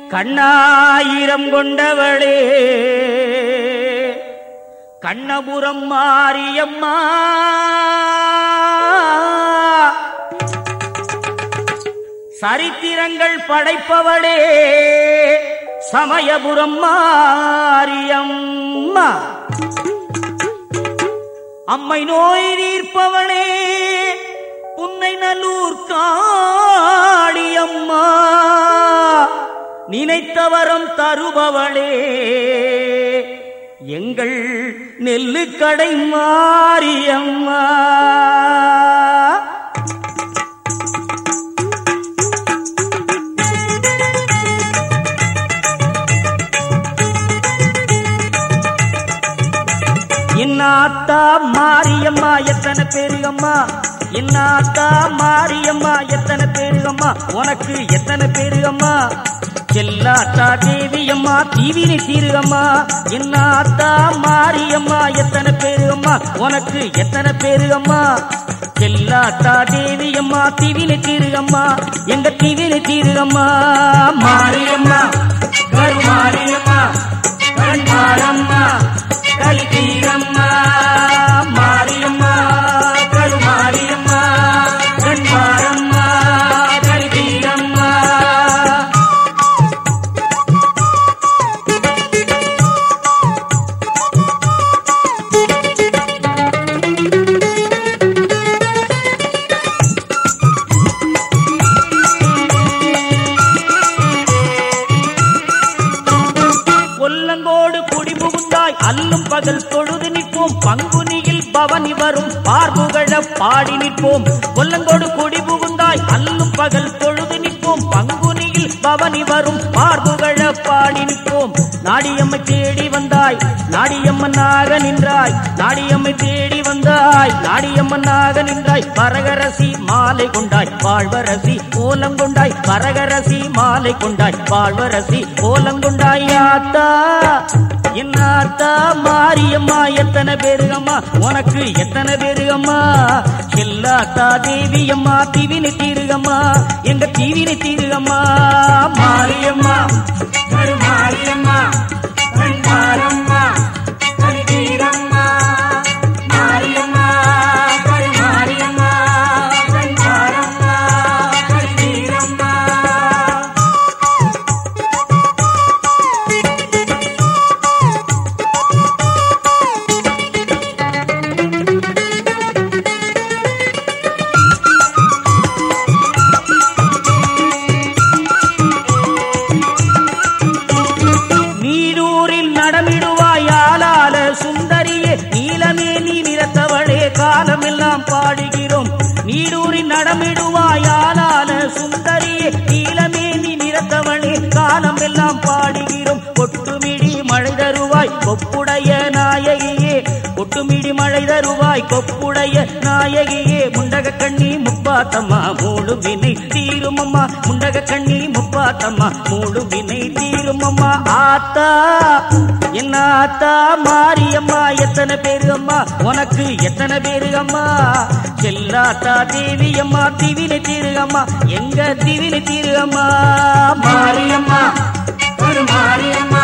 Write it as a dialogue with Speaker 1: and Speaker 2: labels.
Speaker 1: கண்ணாயிரம் கொண்டவளே கண்ணபுரம் மாரியம்மா சரித்திரங்கள் படைப்பவளே சமயபுரம் மாரியம்மா அம்மை நோய் தீர்ப்பவளே உன்னை நல்லூர் காளியம்மா நினைத்தவரம் தருபவளே எங்கள் நெல்லுக்கடை மாரியம்மா இன்னாத்தா மாரியம்மா எத்தனை பேருகம்மா இன்னாத்தா மாரியம்மா எத்தனை பேருகம்மா உனக்கு எத்தனை பேருகம்மா செல்லாத்தா தேவியம்மா தீவினை தீருகம்மா இன்னாத்தா மாரியம்மா எத்தனை பேருகம்மா உனக்கு எத்தனை பேருகம்மா செல்லாத்தா தேவியம்மா தீவினை தீருகம்மா எங்க தீவினை தீருகம்மா மாரியம்மா கருமாரியம்மா கண்மாரம்மா கலிதீரம்மா மாரியம்மா கருமாரியம்மா கண்மாரம்மா கலிதீரம்மா கொல்லங்கோடு குடிபுகுந்தாய் அல்லும் பகல் தொழுது நிற்போம் பங்குனியில் பவனி வரும் பார்புகழ பாடி நிற்போம் கொல்லங்கோடு குடிபுகுந்தாய் அல்லும் பகல் தொழுது நிற்போம் பங்குனியில் பவனி வரும் பார்புகழ பாடி நிற்போம் நாடியம்மை தேடி வந்தாய் நாடியம்மனாக நின்றாய் நாடியம்மை தேடி வந்தாய் நாடியம்மனாக நின்றாய் பரகரசி மாலை கொண்டாய் வாழ்வரசி கோலம் கொண்டாய் பரகரசி மாலை கொண்டாய் வாழ்வரசி கோலம் கொண்டாய் ஆத்தா என்னாத்தா மாரியம்மா எத்தனை பேருகம்மா உனக்கு எத்தனை பேருகம்மா எல்லாத்தா தேவியம்மா தீவினை தீருகம்மா எங்க தீவினை தீருகம்மா மாரியம்மா மாரியம்மா மாரியம்மா கலிதீரம்மா மாரியம்மா மாரியம்மா மாரியம்மா கலிதீரம்மா நீரூரில் நடமிடுவாய் ஆளால சுந்தரியே நீலமே நீ நிறத்தவளே காலமெல்லாம் பாடுகிறோம் நீரூரில் நடமிடுவாய் ஆளால சுந்தரியே நீலமே நீ நிறத்தவளே காலமெல்லாம் பாடுகிறோம் கொட்டுமிடி மழை தருவாய் கொப்புடைய நாயகியே கொட்டுமிடி மழை தருவாய் கொப்புடைய நாயகியே முண்டக கண்ணி முப்பாத்தம்மா மூடு வினை தீருமம்மா முண்டக கண்ணி முப்பாத்தம்மா மூடு வினை தீருமம்மா ஆத்தா என்ன ஆத்தா மாரியம்மா எத்தனை பேரு அம்மா உனக்கு எத்தனை பேரு அம்மா செல்லாத்தா தேவி அம்மா திவினை தீருகம்மா எங்க திவினை தீருகம்மா மாரியம்மா ஒரு மாரியம்மா